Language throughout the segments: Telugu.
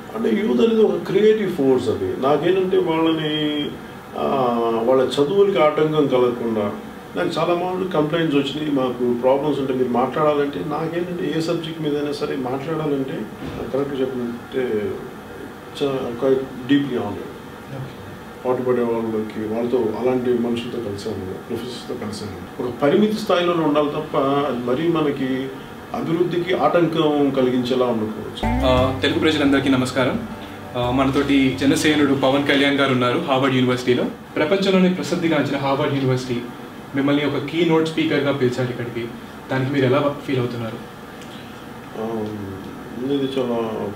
అంటే యూత్ అనేది ఒక క్రియేటివ్ ఫోర్స్ అది నాకేంటంటే వాళ్ళని ఆ, వాళ్ళ చదువులకి ఆటంకం కలగకుండా నాకు చాలా మంది కంప్లైంట్స్ వచ్చినాయి మాకు ప్రాబ్లమ్స్ ఉంటే మీరు మాట్లాడాలంటే నాకేంటంటే ఏ సబ్జెక్ట్ మీదైనా సరే మాట్లాడాలంటే కరెక్ట్ చెప్పాలంటే క్వైట్ డీప్లీ ఆన్ పాటుపడే వాళ్ళకి వాళ్ళతో అలాంటి మనుషులతో కలిసాను ప్రొఫెసర్స్తో కలిసాను ఒక పరిమితి స్థాయిలోనే ఉండాలి తప్ప అది మరీ మనకి అభివృద్ధికి ఆటంకం కలిగించేలా ఉండకూడదు ఆ, తెలుగు ప్రజలందరికీ నమస్కారం ఆ, మనతోటి జనసేనుడు పవన్ కళ్యాణ్ గారు ఉన్నారు హార్వర్డ్ యూనివర్సిటీలో ప్రపంచంలోని ప్రసిద్ధిగాంచిన హార్వర్డ్ యూనివర్సిటీ మిమ్మల్ని ఒక కీ నోట్ స్పీకర్గా పిలిచారు ఇక్కడికి దానికి మీరు ఎలా ఫీల్ అవుతున్నారు Um, ఇది చాలా ఒక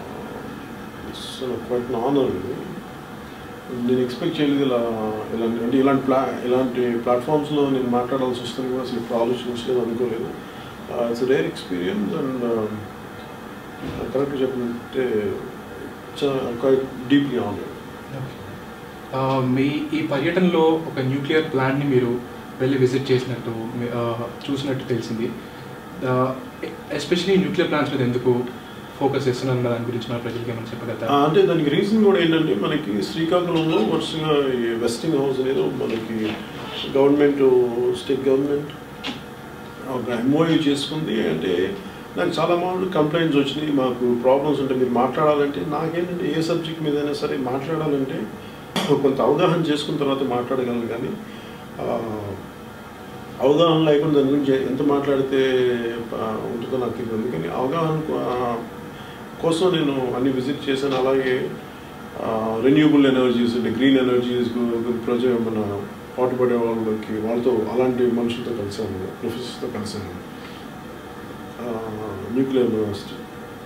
క్వైట్ ఆనర్ ఇది నేను ఎక్స్పెక్ట్ చేయలేదు ఇలా ఇలాంటి అంటే ఇలాంటి ప్లా ఇలాంటి ప్లాట్ఫామ్స్లో నేను మాట్లాడాల్సి వస్తుంది కూడా అసలు ఇప్పుడు ఆలోచించలేదు అనుకోలేదు it's rare experience and correct చెప్పాలంటే క్వైట్ డీప్లీ ఆనర్ ఆ, మీ ఈ పర్యటనలో ఒక న్యూక్లియర్ ప్లాంట్ని మీరు వెళ్ళి విజిట్ చేసినట్టు మీ- ఆ, చూసినట్టు తెలిసింది ఎస్పెషలీ న్యూక్లియర్ ప్లాంట్స్ మీద ఎందుకు ఫోకస్ చేస్తున్నాను దాని గురించి మన ప్రజలకి ఏమైనా చెప్పగలుగుతారా ఆ, అంటే దానికి రీజన్ కూడా ఏంటంటే మనకి శ్రీకాకుళంలో వరుసగా ఈ వెస్టింగ్ హౌస్ అనేది మనకి గవర్నమెంట్ స్టేట్ గవర్నమెంట్ ఒక ఎంఓయూ చేసుకుంది అంటే నాకు చాలా మంది కంప్లైంట్స్ వచ్చినాయి మాకు ప్రాబ్లమ్స్ ఉంటే మీరు మాట్లాడాలంటే నాకేంటంటే ఏ సబ్జెక్ట్ మీదైనా సరే మాట్లాడాలంటే కొంత అవగాహన చేసుకున్న తర్వాత మాట్లాడగలను కానీ ఆ, అవగాహన లేకుండా దాని గురించి ఎంత మాట్లాడితే ఆ, ఉంటుందో నాకు తెలియదు అందుకని అవగాహన కో- ఆ, కోసం నేను అన్ని విజిట్ చేశాను అలాగే రెన్యూబుల్ ఎనర్జీస్ అంటే గ్రీన్ ఎనర్జీస్ ప్రజ మన పాటుపడే వాళ్ళకి వాళ్ళతో అలాంటి మనుషులతో కలిసాను ప్రొఫెసర్స్తో కలిసాను న్యూక్లియర్ యూనివర్సిటీ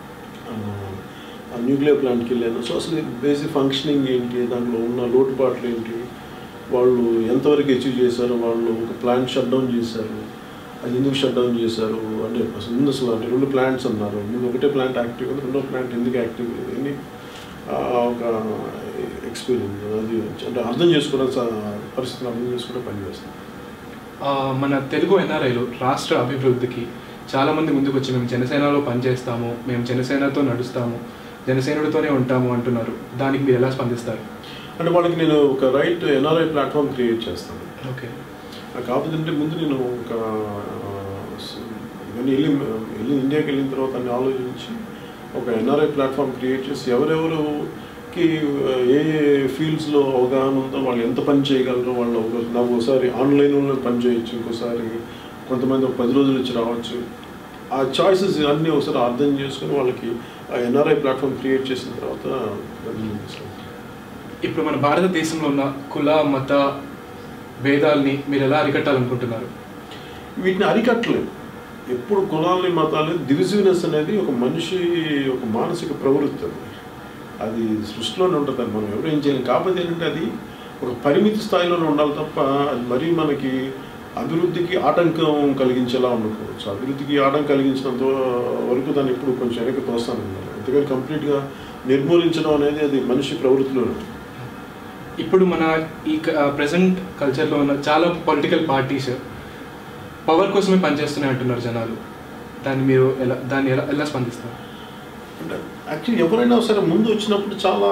ఆ న్యూక్లియర్ ప్లాంట్కి వెళ్ళాను సో అసలు బేసిక్ ఫంక్షనింగ్ ఏంటి దాంట్లో ఉన్న లోటుపాట్లు ఏంటి వాళ్ళు ఎంతవరకు అచీవ్ చేశారు వాళ్ళు ఒక ప్లాంట్ షట్ డౌన్ చేశారు అది ఎందుకు షట్ డౌన్ చేశారు అంటే అసలు ముందు అసలు అంటే రెండు ప్లాంట్స్ అన్నారు ముందు ఒకటే ప్లాంట్ యాక్టివ్ ఉంది రెండో ప్లాంట్ ఎందుకు యాక్టివ్ లేదు అని ఆ, ఒక ఎక్స్పీరియన్స్ అది అంటే అర్థం చేసుకోవడం స- పరిస్థితిని అర్థం చేసుకోవడం పనిచేస్తాను ఆ, మన తెలుగు ఎన్ఆర్ఐలు రాష్ట్ర అభివృద్ధికి చాలా మంది ముందుకు వచ్చి మేము జనసేనలో పనిచేస్తాము మేము జనసేనతో నడుస్తాము జనసేనుడితోనే ఉంటాము అంటున్నారు దానికి మీరు ఎలా స్పందిస్తారు అంటే వాళ్ళకి నేను ఒక రైట్ ఎన్ఆర్ఐ ప్లాట్ఫామ్ క్రియేట్ చేస్తాను ఓకే ఆ కాకపోతే అంటే ముందు నేను ఒక ఆ, స- ఇవన్నీ వెళ్ళి వెళ్ళి ఇండియాకి వెళ్ళిన తర్వాత అన్ని ఆలోచించి ఒక ఎన్ఆర్ఐ ప్లాట్ఫామ్ క్రియేట్ చేసి ఎవరెవరుకి ఆ, ఏ ఏ ఫీల్డ్స్లో అవగాహన ఉందో వాళ్ళు ఎంత పని చేయగలరో వాళ్ళు ఒక నాకు ఒకసారి ఆన్లైన్లో పని చేయొచ్చు ఇంకోసారి కొంతమంది ఒక పది రోజులు ఇచ్చి రావచ్చు ఆ చాయిసెస్ అన్నీ ఒకసారి అర్థం చేసుకుని వాళ్ళకి ఆ ఎన్ఆర్ఐ ప్లాట్ఫామ్ క్రియేట్ చేసిన తర్వాత దాన్ని చేస్తాను. ఇప్పుడు మన భారతదేశంలో ఉన్న కుల మత భేదాల్ని మీరు ఎలా అరికట్టాలనుకుంటున్నారు వీటిని అరికట్టలేదు ఎప్పుడు కులాలని మతాలు డివిజివ్నెస్ అనేది ఒక మనిషి ఒక మానసిక ప్రవృత్తి అది అది సృష్టిలోనే ఉంటుంది అది మనం ఎవరు ఏం చేయలేం కాకపోతే ఏంటంటే అది ఒక పరిమితి స్థాయిలోనే ఉండాలి తప్ప అది మరీ మనకి అభివృద్ధికి ఆటంకం కలిగించేలా ఉండకూడదు సో అభివృద్ధికి ఆటంకం కలిగించినంత వరకు దాన్ని ఎప్పుడు కొంచెం వెనక్కి తోస్తాను అంతేగాని కంప్లీట్గా నిర్మూలించడం అనేది అది మనిషి ప్రవృత్తిలోనే ఉంటుంది. ఇప్పుడు మన ఈ ప్రజెంట్ కల్చర్లో ఉన్న చాలా పొలిటికల్ పార్టీస్ పవర్ కోసమే పనిచేస్తున్నాయి అంటున్నారు జనాలు దాన్ని మీరు ఎలా దాన్ని ఎలా ఎలా స్పందిస్తారు అంటే యాక్చువల్లీ ఎవరైనా సరే ముందు వచ్చినప్పుడు చాలా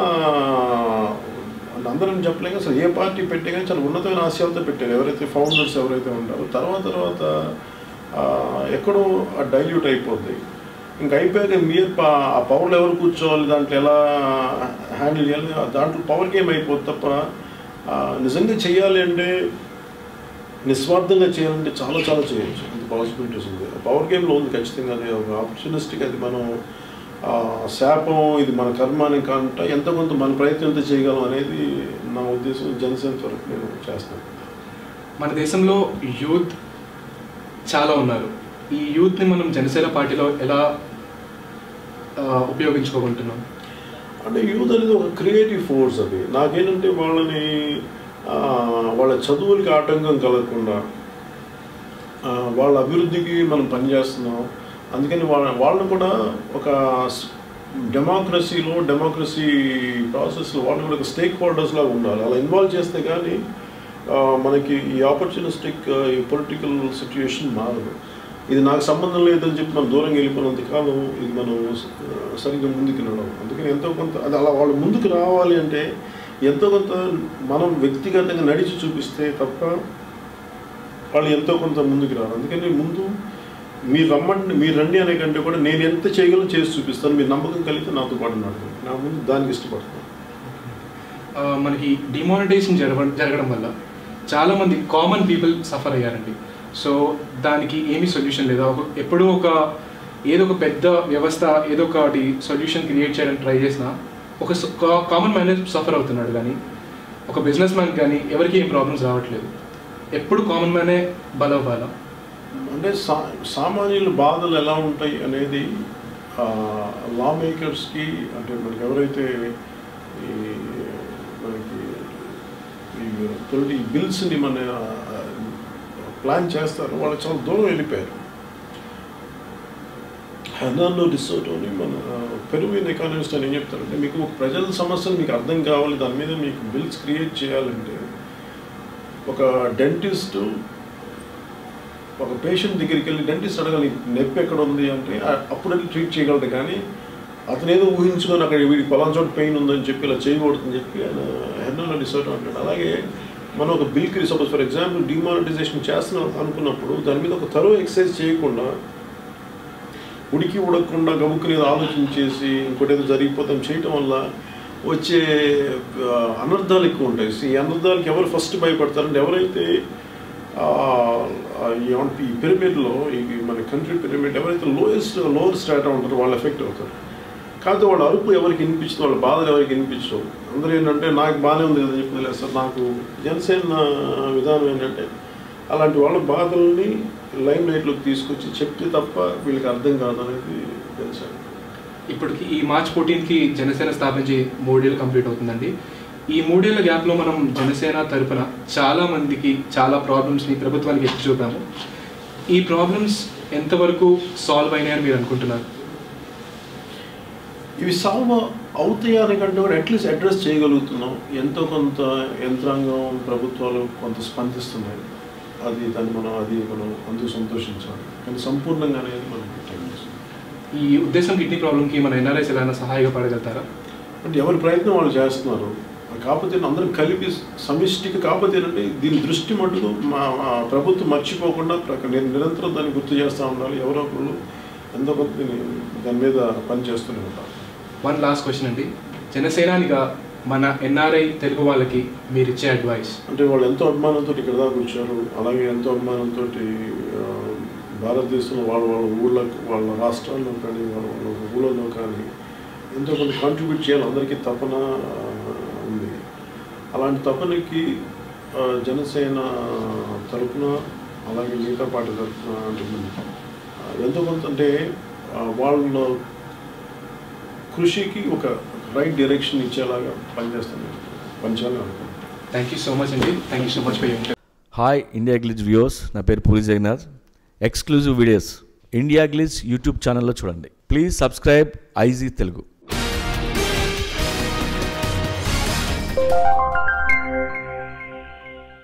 అంటే అందరం చెప్పలేక అసలు ఏ పార్టీ పెట్టే కానీ చాలా ఉన్నతమైన ఆశయాలతో పెట్టారు ఎవరైతే ఫౌండర్స్ ఎవరైతే ఉంటారో తర్వాత తర్వాత ఆ, ఎక్కడో డైల్యూట్ అయిపోతాయి ఇంకా అయిపోయాక మీరు పా- ఆ పవర్లో ఎవరు కూర్చోవాలి దాంట్లో ఎలా హ్యాండిల్ చేయాలి దాంట్లో పవర్ గేమ్ అయిపోతుంది తప్ప ఆ, నిజంగా చేయాలి అంటే నిస్వార్థంగా చేయాలంటే చాలా చాలా చేయొచ్చు ఇంత పాసిబిలిటీస్ ఉంది పవర్ గేమ్లో ఉంది ఖచ్చితంగా అది ఒక ఆపర్చునిస్టిక్ అది మనం ఆ, శాపం ఇది మన కర్మ అని కాకుండా ఎంత కొంత మన ప్రయత్నం ఎంత చేయగలం అనేది నా ఉద్దేశం జనసేన వరకు నేను చేస్తాను మన దేశంలో యూత్ చాలా ఉన్నారు ఈ యూత్ని మనం జనసేన పార్టీలో ఎలా ఆ, ఉపయోగించుకోకుంటున్నాం అంటే యూత్ అనేది ఒక క్రియేటివ్ ఫోర్స్ అది నాకేంటంటే వాళ్ళని ఆ, వాళ్ళ చదువులకి ఆటంకం కలగకుండా ఆ, వాళ్ళ అభివృద్ధికి మనం పనిచేస్తున్నాం అందుకని వాళ్ళ వాళ్ళని కూడా ఒక డెమోక్రసీలో డెమోక్రసీ ప్రాసెస్లో వాళ్ళు కూడా ఒక స్టేక్ హోల్డర్స్ లాగా ఉండాలి అలా ఇన్వాల్వ్ చేస్తే కానీ ఆ, మనకి ఈ ఆపర్చునిస్టిక్ ఈ పొలిటికల్ సిచ్యుయేషన్ మారదు ఇది నాకు సంబంధం లేదని చెప్పి మనం దూరంగా వెళ్ళిపోయినంత కాలం ఇది మనం స- సరిగ్గా ముందుకు నడవం అందుకని ఎంతో కొంత అది అలా వాళ్ళు ముందుకు రావాలి అంటే ఎంతో కొంత మనం వ్యక్తిగతంగా నడిచి చూపిస్తే తప్ప వాళ్ళు ఎంతో కొంత ముందుకు రారు అందుకని ముందు మీరు రమ్మంటే మీరు రండి అనే కంటే కూడా నేను ఎంత చేయగలను చేసి చూపిస్తాను మీరు నమ్మకం కలిగితే నాతో పాటు నడవండి నా ముందు దానికి ఇష్టపడతాను ఆ, మనకి డిమానిటైజేషన్ జరగ జరగడం వల్ల చాలా మంది కామన్ పీపుల్ సఫర్ అయ్యారండి సో దానికి ఏమీ సొల్యూషన్ లేదా ఒక ఎప్పుడూ ఒక ఏదో ఒక పెద్ద వ్యవస్థ ఏదో ఒకటి సొల్యూషన్ క్రియేట్ చేయడానికి ట్రై చేసినా ఒక కామన్ మ్యాన్ సఫర్ అవుతున్నాడు కానీ ఒక బిజినెస్ మ్యాన్ కానీ ఎవరికి ఏం ప్రాబ్లమ్స్ రావట్లేదు ఎప్పుడు కామన్ మ్యానే బలవ్వాలా అంటే సా సామాన్యుల బాధలు ఎలా ఉంటాయి అనేది లా మేకర్స్కి అంటే మనకి ఎవరైతే ఈ మనకి ఈ పొలిటి బిల్స్ని మన ప్లాన్ చేస్తారో వాళ్ళు చాలా దూరం వెళ్ళిపోయారు హెనాల్లో డిసోటో అని మన పెరువిన్ ఎకానమిస్ట్ అని ఏం చెప్తారంటే మీకు ఒక ప్రజల సమస్యలు మీకు అర్థం కావాలి దాని మీద మీకు బిల్స్ క్రియేట్ చేయాలంటే ఒక డెంటిస్టు ఒక పేషెంట్ దగ్గరికి వెళ్ళి డెంటిస్ట్ అడగాలి నొప్పి ఎక్కడ ఉంది అంటే ఆ- అప్పుడు వెళ్ళి ట్రీట్ చేయగలరు కానీ అతను ఏదో ఊహించుకొని అక్కడ వీడికి పలానా చోట పెయిన్ ఉందని చెప్పి ఇలా చేయకూడదని చెప్పి ఆయన హెర్నల్ డిసోర్డర్ అంటాడు అలాగే మనం ఒక బిల్ క్రీ సపోజ్ ఫర్ ఎగ్జాంపుల్ డిమానిటైజేషన్ చేస్తున్నాం అనుకున్నప్పుడు దాని మీద ఒక తరో ఎక్సర్సైజ్ చేయకుండా ఉడికి ఉడకకుండా గబుక్కుని ఏదో ఆలోచించేసి ఇంకోటి ఏదో జరిగిపోతాం చేయటం వల్ల వచ్చే ఆ, అనర్థాలు ఎక్కువ ఉంటాయి ఈ అనర్థాలకి ఎవరు ఫస్ట్ భయపడతారంటే ఎవరైతే ఆ, ఆ, ఈ ఏమంటే ఈ పిరమిడ్లో ఈ మన కంట్రీ పిరమిడ్ ఎవరైతే లోయెస్ట్ లోవర్ స్టాటా ఉంటారో వాళ్ళు ఎఫెక్ట్ అవుతారు కాకపోతే వాళ్ళ అరుపు ఎవరికి వినిపించదు వాళ్ళ బాధలు ఎవరికి వినిపించవు అందరూ ఏంటంటే నాకు బాగానే ఉంది కదా చెప్పి లేదు సార్ నాకు జనసేన విధానం ఏంటంటే అలాంటి వాళ్ళ బాధల్ని లైమ్ లైట్లోకి తీసుకొచ్చి చెప్తే తప్ప వీళ్ళకి అర్థం కాదు అనేది జనసేన ఇప్పటికి ఈ మార్చ్ ఫోర్టీన్త్కి జనసేన స్థాపించి మూడేళ్ళు కంప్లీట్ అవుతుందండి ఈ మూడేళ్ల గ్యాప్లో మనం జనసేన తరపున చాలా మందికి చాలా ప్రాబ్లమ్స్ని ప్రభుత్వానికి ఎత్తి చూపాము ఈ ప్రాబ్లమ్స్ ఎంతవరకు సాల్వ్ అయినాయని మీరు అనుకుంటున్నారు ఇవి సాల్వ్ అవుతాయి అనే కంటే కూడా అట్లీస్ట్ అడ్రస్ చేయగలుగుతున్నాం ఎంతో కొంత యంత్రాంగం ప్రభుత్వాలు కొంత స్పందిస్తున్నాయి అది దాన్ని మనం అది మనం అందుకు సంతోషించాలి కానీ సంపూర్ణంగా అనేది మనకి టైం తీసుకుంది. ఈ ఉద్దేశం కిడ్నీ ప్రాబ్లంకి మన ఎన్ఆర్ఐస్ ఎలా సహాయపడగలుగుతారా అంటే ఎవరి ప్రయత్నం వాళ్ళు చేస్తున్నారు కాకపోతే అందరం కలిపి సమిష్టికి కాకపోతే ఏంటంటే దీని దృష్టి మటుకు మా మా ప్రభుత్వం మర్చిపోకుండా ప్ర- నిర- నిరంతరం దాన్ని గుర్తు చేస్తూ ఉండాలి ఎవరో ఒకళ్ళు ఎంతో కొంత దీన్ని దాని మీద పనిచేస్తూనే ఉంటారు వన్ లాస్ట్ క్వశ్చన్ అండి జనసేనానిగా మన ఎన్ఆర్ఐ తెలుగు వాళ్ళకి మీరు ఇచ్చే అడ్వైస్ అంటే వాళ్ళు ఎంతో అభిమానంతో ఇక్కడ దాకా వచ్చారు అలాగే ఎంతో అభిమానంతో భారతదేశంలో వాళ్ళ వాళ్ళ ఊళ్ళకు వాళ్ళ రాష్ట్రాల్లో కానీ వాళ్ళ వాళ్ళ ఊళ్ళలో కానీ ఎంతో కొంత కాంట్రిబ్యూట్ చేయాలి అందరికీ తపన ఆ, ఉంది అలాంటి తపనకి ఆ, జనసేన తరపున అలాగే మిగతా పార్టీ తరపున అంటే మన, ఆ, ఎంతో కొంత అంటే ఆ, వాళ్ళ కృషికి ఒక రైట్ డైరెక్షన్ ఇచ్చేలాగా పనిచేస్తాను పనిచేయాలని అనుకుంటున్నాను థ్యాంక్ యూ సో మచ్ అండి thank you so much for your hi India Glitz viewers నా పేరు Puri Jagannadh exclusive videos India Glitz YouTube ఛానల్లో చూడండి ప్లీజ్ సబ్స్క్రైబ్ ఐజీ తెలుగు